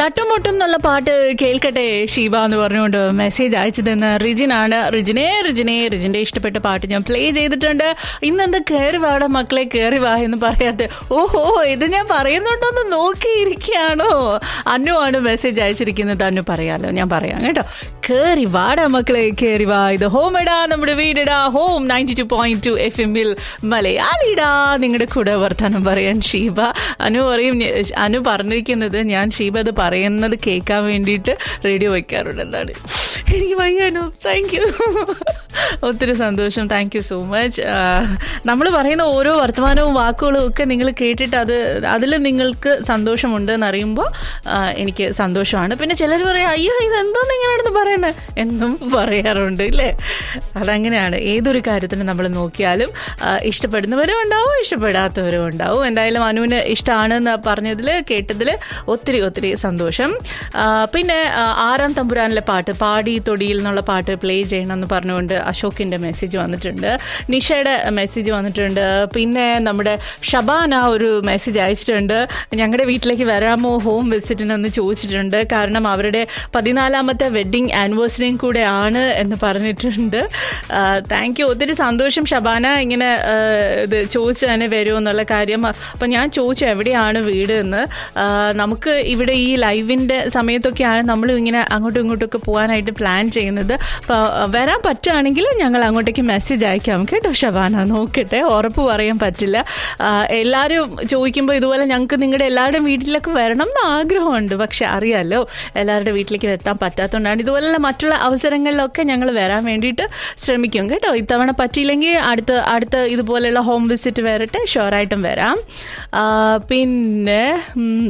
തട്ടുമുട്ടും എന്നുള്ള പാട്ട് കേൾക്കട്ടെ ഷീബ എന്ന് പറഞ്ഞുകൊണ്ട് മെസ്സേജ് അയച്ചതെന്ന് റിജിനാണ് റിജിനെ റിജിനെ റിജിന്റെ ഇഷ്ടപ്പെട്ട പാട്ട് ഞാൻ പ്ലേ ചെയ്തിട്ടുണ്ട് ഇന്നെന്താ കയറി വാട മക്കളെ കയറി വാ എന്ന് പറയാത്തെ ഓഹോ ഇത് ഞാൻ പറയുന്നുണ്ടോന്ന് നോക്കിയിരിക്കുകയാണോ അന്നു ആണ് മെസ്സേജ് അയച്ചിരിക്കുന്നത് അന്നു പറയാലോ ഞാൻ പറയാം കേട്ടോ കയറി വാട മക്കളെ കയറി വാ ഇത് ഹോം ഇടാ നമ്മുടെ വീടിടാ home ninety two point two F എമ്മിൽ മലയാളിടാ നിങ്ങളുടെ കൂടെ വർത്തമാനം പറയാൻ ഷീബ അനു പറയും ഞ- അനു പറഞ്ഞിരിക്കുന്നത് ഞാൻ ഷീബ അത് പറയുന്നത് കേൾക്കാൻ വേണ്ടിയിട്ട് റേഡിയോ വയ്ക്കാറുണ്ട് എന്താണ് എനിക്ക് വയ്യാനോ താങ്ക് യു ഒത്തിരി സന്തോഷം താങ്ക് യു സോ മച്ച് നമ്മൾ പറയുന്ന ഓരോ വർത്തമാനവും വാക്കുകളും ഒക്കെ നിങ്ങൾ കേട്ടിട്ട് അത് അതിൽ നിങ്ങൾക്ക് സന്തോഷമുണ്ട് എന്നറിയുമ്പോൾ എനിക്ക് സന്തോഷമാണ് പിന്നെ ചിലർ പറയും അയ്യോ ഇതെന്തോന്ന് ഇങ്ങനെ നടന്ന് പറയണേ എന്നും പറയാറുണ്ട് ഇല്ലേ അതങ്ങനെയാണ് ഏതൊരു കാര്യത്തിനും നമ്മൾ നോക്കിയാലും ആ, ഇഷ്ടപ്പെടുന്നവരും ഉണ്ടാവും ഇഷ്ടപ്പെടാത്തവരും ഉണ്ടാവും എന്തായാലും അനുവിന് ഇഷ്ടമാണെന്ന് പറഞ്ഞതിൽ കേട്ടതിൽ ഒത്തിരി ഒത്തിരി സന്തോഷം ആ, പിന്നെ ആ, ആറാം തമ്പുരാനിലെ പാട്ട് പാടി തൊടിയിൽ എന്നുള്ള പാട്ട് പ്ലേ ചെയ്യണമെന്ന് പറഞ്ഞുകൊണ്ട് അശോകിൻ്റെ മെസ്സേജ് വന്നിട്ടുണ്ട് നിഷയുടെ മെസ്സേജ് വന്നിട്ടുണ്ട് പിന്നെ നമ്മുടെ ഷബാന ഒരു മെസ്സേജ് അയച്ചിട്ടുണ്ട് ഞങ്ങളുടെ വീട്ടിലേക്ക് വരാമോ ഹോം വിസിറ്റിനെന്ന് ചോദിച്ചിട്ടുണ്ട് കാരണം അവരുടെ പതിനാലാമത്തെ വെഡ്ഡിങ് ആനിവേഴ്സറിയും കൂടെ ആണ് എന്ന് പറഞ്ഞിട്ടുണ്ട് താങ്ക് യു ഒത്തിരി സന്തോഷം ഷബാന ഇങ്ങനെ ആ, ഇത് ചോദിച്ചു തന്നെ വരുമോ എന്നുള്ള കാര്യം അപ്പം ഞാൻ ചോദിച്ചു എവിടെയാണ് വീട് എന്ന് ആ, നമുക്ക് ഇവിടെ ഈ ലൈവിൻ്റെ സമയത്തൊക്കെയാണ് നമ്മളും ഇങ്ങനെ അങ്ങോട്ടും ഇങ്ങോട്ടൊക്കെ പോകാനായിട്ട് പ്ലാൻ ചെയ്യുന്നത് അപ്പോൾ വരാൻ പറ്റുകയാണെങ്കിൽ ഞങ്ങൾ അങ്ങോട്ടേക്ക് മെസ്സേജ് അയക്കാം കേട്ടോ ഷബാന നോക്കട്ടെ ഉറപ്പ് പറയാൻ പറ്റില്ല ആ, എല്ലാവരും ചോദിക്കുമ്പോൾ ഇതുപോലെ ഞങ്ങൾക്ക് നിങ്ങളുടെ എല്ലാവരുടെയും വീട്ടിലൊക്കെ വരണം എന്ന് ആഗ്രഹമുണ്ട് പക്ഷെ അറിയാമല്ലോ എല്ലാവരുടെ വീട്ടിലേക്ക് എത്താൻ പറ്റാത്തതുകൊണ്ടാണ് ഇതുപോലുള്ള മറ്റുള്ള അവസരങ്ങളിലൊക്കെ ഞങ്ങൾ വരാൻ വേണ്ടിയിട്ട് ശ്രമിക്കും കേട്ടോ ഇത്തവണ പറ്റിയില്ലെങ്കിൽ അടുത്ത അടുത്ത ഇതുപോലെയുള്ള ഹോം വിസിറ്റ് വരട്ടെ ഷുവറായിട്ടും വരാം ആ, പിന്നെ ഉം,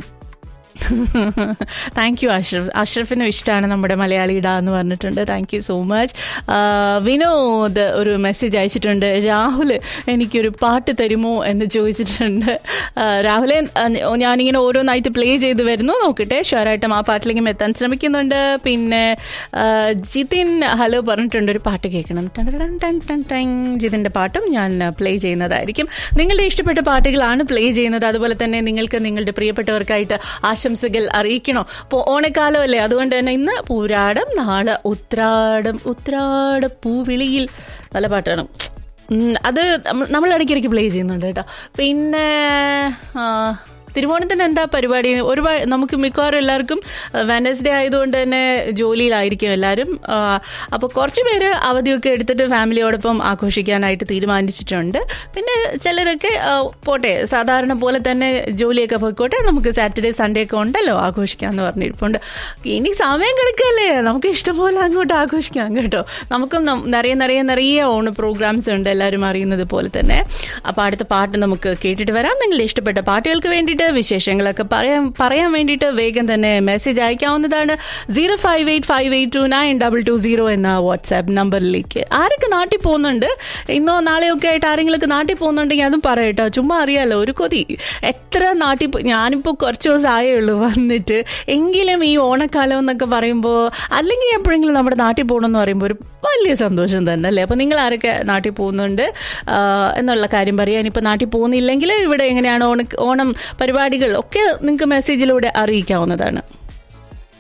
താങ്ക് യു അഷ്റഫ് അഷ്റഫിനും ഇഷ്ടമാണ് നമ്മുടെ മലയാളി ഇടാ എന്ന് പറഞ്ഞിട്ടുണ്ട് thank you so much Vinod ഒരു മെസ്സേജ് അയച്ചിട്ടുണ്ട് രാഹുൽ എനിക്കൊരു പാട്ട് തരുമോ എന്ന് ചോദിച്ചിട്ടുണ്ട് ആ, രാഹുലെ ആ, ഞാനിങ്ങനെ ഓരോന്നായിട്ട് പ്ലേ ചെയ്ത് വരുന്നു നോക്കട്ടെ ഷുവറായിട്ടും ആ പാട്ടിലേക്കും എത്താൻ ശ്രമിക്കുന്നുണ്ട് പിന്നെ ആ, ജിതിൻ ഹലോ പറഞ്ഞിട്ടുണ്ട് ഒരു പാട്ട് കേൾക്കണം ടൺ ടൺ ടൺ ടൺ ടൺ. ജിതിൻ്റെ പാട്ടും ഞാൻ പ്ലേ ചെയ്യുന്നതായിരിക്കും നിങ്ങളുടെ ഇഷ്ടപ്പെട്ട പാട്ടുകളാണ് പ്ലേ ചെയ്യുന്നത് അതുപോലെ തന്നെ നിങ്ങൾക്ക് നിങ്ങളുടെ പ്രിയപ്പെട്ടവർക്കായിട്ട് ആശംസകൾ അറിയിക്കണോ അപ്പോൾ ഓണക്കാലമല്ലേ അതുകൊണ്ട് തന്നെ ഇന്ന് പൂരാടം നാളെ ഉത്രാടം ഉത്രാട പൂവിളിയിൽ നല്ല പാട്ടാണ് ഉം, അത് നമ്മ- നമ്മൾ ഇടയ്ക്കിടയ്ക്ക് പ്ലേ ചെയ്യുന്നുണ്ട് കേട്ടോ പിന്നെ ആ, തിരുവോണത്തിന് എന്താ പരിപാടി ഒരുപാട് നമുക്ക് മിക്കവാറും എല്ലാവർക്കും വെനസ്ഡേ ആയതുകൊണ്ട് തന്നെ ജോലിയിലായിരിക്കും എല്ലാവരും അപ്പോൾ കുറച്ച് പേര് അവധിയൊക്കെ എടുത്തിട്ട് ഫാമിലിയോടൊപ്പം ആഘോഷിക്കാനായിട്ട് തീരുമാനിച്ചിട്ടുണ്ട് പിന്നെ ചിലരൊക്കെ ആ, പോട്ടെ സാധാരണ പോലെ തന്നെ ജോലിയൊക്കെ പോയിക്കോട്ടെ നമുക്ക് സാറ്റർഡേ സൺഡേ ഒക്കെ ഉണ്ടല്ലോ ആഘോഷിക്കാമെന്ന് പറഞ്ഞിരിപ്പുണ്ട് ഇനി സമയം കിടക്കല്ലേ നമുക്ക് ഇഷ്ടംപോലെ അങ്ങോട്ട് ആഘോഷിക്കാം കേട്ടോ നമുക്കും നം- നിറയെ നിറയെ നിറയെ ഓണ പ്രോഗ്രാംസ് ഉണ്ട് എല്ലാവരും അറിയുന്നത് പോലെ തന്നെ അപ്പോൾ അടുത്ത പാട്ട് നമുക്ക് കേട്ടിട്ട് വരാം നിങ്ങളുടെ ഇഷ്ടപ്പെട്ട പാട്ടുകൾക്ക് വേണ്ടിയിട്ട് വിശേഷങ്ങളൊക്കെ പറയാൻ പറയാൻ വേണ്ടിയിട്ട് വേഗം തന്നെ മെസ്സേജ് അയക്കാവുന്നതാണ് zero five eight five eight two nine double two zero എന്ന വാട്സാപ്പ് നമ്പറിലേക്ക് ആരൊക്കെ നാട്ടിൽ പോകുന്നുണ്ട് ഇന്നോ നാളെയോ ഒക്കെ ആയിട്ട് ആരെങ്കിലുമൊക്കെ നാട്ടിൽ പോകുന്നുണ്ടെങ്കിൽ അതും പറയട്ടോ ചുമ്മാ അറിയാലോ ഒരു കൊതി എത്ര നാട്ടിൽ പോ- ഞാനിപ്പോൾ കുറച്ച് ദിവസം ആയേ ഉള്ളൂ വന്നിട്ട് എങ്കിലും ഈ ഓണക്കാലം എന്നൊക്കെ പറയുമ്പോൾ അല്ലെങ്കിൽ എപ്പോഴെങ്കിലും നമ്മുടെ നാട്ടിൽ പോകണമെന്ന് പറയുമ്പോൾ ഒരു വലിയ സന്തോഷം തന്നെ അല്ലേ അപ്പോൾ നിങ്ങൾ ആരൊക്കെ നാട്ടിൽ പോകുന്നുണ്ട് ആ, എന്നുള്ള കാര്യം പറയാൻ ഇപ്പോൾ നാട്ടിൽ പോകുന്നില്ലെങ്കിൽ ഇവിടെ എങ്ങനെയാണ് ഓണ ഓണം പരിപാടികൾ ഒക്കെ നിങ്ങൾക്ക് മെസ്സേജിലൂടെ അറിയിക്കാവുന്നതാണ്